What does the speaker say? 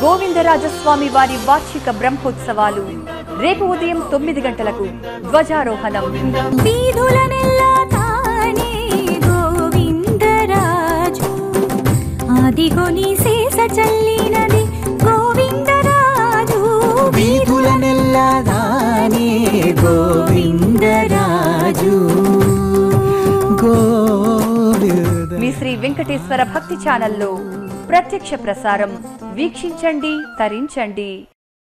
గోవిందరాజస్వామి వారి వార్షిక బ్రహ్మోత్సవాలు రేపు ఉదయం తొమ్మిది గంటలకు ధ్వజారోహణం వీధులనెల్లా తానే గోవిందరాజు ఆదిగొని శేష చల్లినది గోవిందరాజు వీధులనెల్లదానే గోవిందరాజు గోవింద మీ శ్రీ వెంకటేశ్వర భక్తి ఛానల్లో ప్రత్యక్ష ప్రసారం వీక్షించండి తరించండి